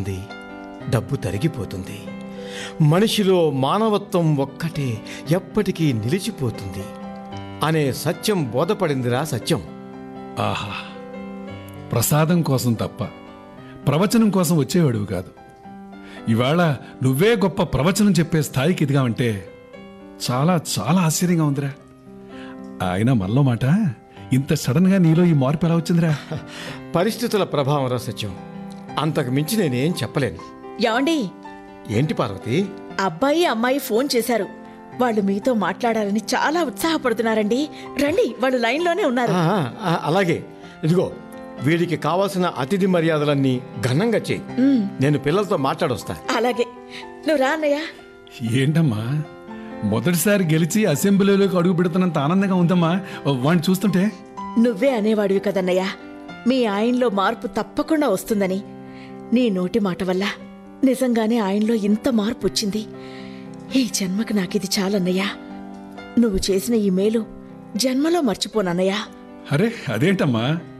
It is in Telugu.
పెరిగిపోతుంది డబ్బు తరిగిపోతుంది మనిషిలో మానవత్వం ఒక్కటే ఎప్పటికీ నిలిచిపోతుంది అనే సత్యం బోధపడిందిరా సత్యం ఆహా ప్రసాదం కోసం తప్ప ప్రవచనం కోసం వచ్చేవాడివి కాదు ఇవాళ నువ్వే గొప్ప ప్రవచనం చెప్పే స్థాయికి ఎదిగావంటే చాలా చాలా ఆశ్చర్యంగా ఉందిరా ఆయన మనలో మాట ఇంత సడన్గా నీలో ఈ మార్పు ఎలా వచ్చిందిరా పరిస్థితుల ప్రభావం రా సత్యం అంతకు మించి నేనేం చెప్పలేను యాండి ఏంటి పార్వతి అబ్బాయి అమ్మాయి ఫోన్ చేశారు వాళ్ళు మీతో మాట్లాడాలని చాలా ఉత్సాహపడుతున్నారండి రండి వాళ్ళు లైన్లోనే ఉన్నారు ఆ, ఆ, అలాగే ఇదిగో వీడికి కావాల్సిన అతిథి మర్యాదలన్నీ ఘనంగా చేయి నేను పిల్లలతో మాట్లాడొస్తా అలాగే నువ్వు రా అన్నయ్య ఏంటమ్మా మొదటిసారి గెలిచి అసెంబ్లీలోకి అడుగు పెడుతున్నంత ఆనందంగా ఉందమ్మా వాడిని చూస్తుంటే నువ్వే అనేవాడివి కదన్నయ్య మీ ఆయనలో మార్పు తప్పకుండా వస్తుందని నీ నోటి మాట వల్ల నిజంగానే ఆయనలో ఇంత మార్పు వచ్చింది ఈ జన్మకు నాకిది చాలన్నయ్యా నువ్వు చేసిన ఈ మేలు జన్మలో మర్చిపోనన్నయ్యా అరే అదేంటమ్మా